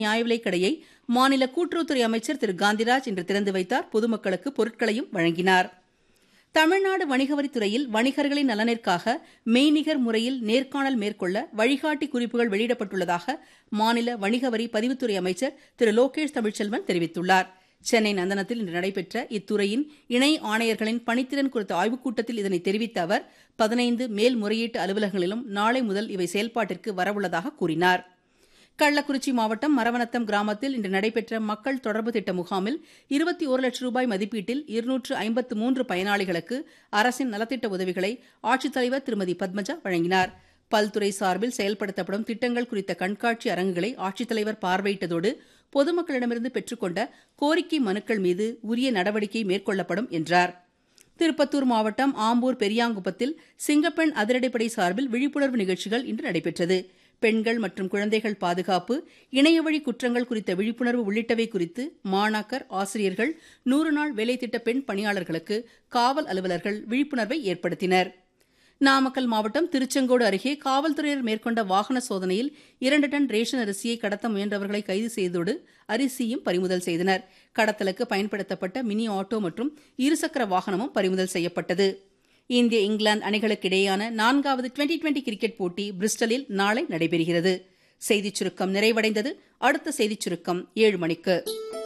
நியாய விலைக் கடையை மாநில கூட்டுறவுத்துறை அமைச்சர் திரு காந்திராஜ் இன்று திறந்து வைத்தார் பொதுமக்களுக்கு பொருட்களையும் வழங்கினார் தமிழ்நாடு வணிகவரித்துறையில் வணிகர்களின் நலனிற்காக மெய்நிகர் முறையில் நேர்காணல் மேற்கொள்ள வழிகாட்டி குறிப்புகள் வெளியிடப்பட்டுள்ளதாக மாநில வணிகவரி பதிவுத்துறை அமைச்சர் திரு லோகேஷ் தமிழ்ச்செல்வன் தெரிவித்துள்ளார் சென்னை நந்தனத்தில் இன்று நடைபெற்ற இத்துறையின் இணை ஆணையர்களின் பணித்திறன் குறித்த ஆய்வுக் கூட்டத்தில் இதனை தெரிவித்த அவர் பதினைந்து மேல்முறையீட்டு அலுவலகங்களிலும் நாளை முதல் இவை செயல்பாட்டிற்கு வரவுள்ளதாக கூறினார் கள்ளக்குறிச்சி மாவட்டம் மரவனத்தம் கிராமத்தில் இன்று நடைபெற்ற மக்கள் தொடர்பு திட்ட முகாமில் இருபத்தி ஒரு லட்சம் ரூபாய் மதிப்பீட்டில் இருநூற்று ஐம்பத்து மூன்று பயனாளிகளுக்கு அரசின் நலத்திட்ட உதவிகளை ஆட்சித்தலைவர் திருமதி பத்மஜா வழங்கினார் பல்துறை சார்பில் செயல்படுத்தப்படும் திட்டங்கள் குறித்த கண்காட்சி அரங்குகளை ஆட்சித்தலைவர் பார்வையிட்டதோடு பொதுமக்களிடமிருந்து பெற்றுக்கொண்ட கோரிக்கை மனுக்கள் மீது உரிய நடவடிக்கை மேற்கொள்ளப்படும் என்றார் திருப்பத்தூர் மாவட்டம் ஆம்பூர் பெரியாங்குப்பத்தில் சிங்கப்பெண் அதிரடிப்படை சார்பில் விழிப்புணர்வு நிகழ்ச்சிகள் இன்று நடைபெற்றது பெண்கள் மற்றும் குழந்தைகள் பாதுகாப்பு இணையவழி குற்றங்கள் குறித்த விழிப்புணர்வு உள்ளிட்டவை குறித்து மாணாக்கர் ஆசிரியர்கள் நூறு நாள் வேலை திட்ட பெண் பணியாளர்களுக்கு காவல் அலுவலர்கள் விழிப்புணர்வை ஏற்படுத்தினர் நாமக்கல் மாவட்டம் திருச்செங்கோடு அருகே காவல்துறையினர் மேற்கொண்ட வாகன சோதனையில் இரண்டு டன் ரேஷன் அரிசியை கடத்த முயன்றவர்களை கைது செய்ததோடு அரிசியும் பறிமுதல் செய்தனர் கடத்தலுக்கு பயன்படுத்தப்பட்ட மினி ஆட்டோ மற்றும் இருசக்கர வாகனமும் பறிமுதல் செய்யப்பட்டது இந்திய இங்கிலாந்து அணிகளுக்கு இடையேயான நான்காவது டுவெண்டி டுவெண்டி கிரிக்கெட் போட்டி பிரிஸ்டலில் நாளை நடைபெறுகிறது செய்திச் சுருக்கம் நிறைவடைந்தது அடுத்த செய்திச் சுருக்கம் ஏழு மணிக்கு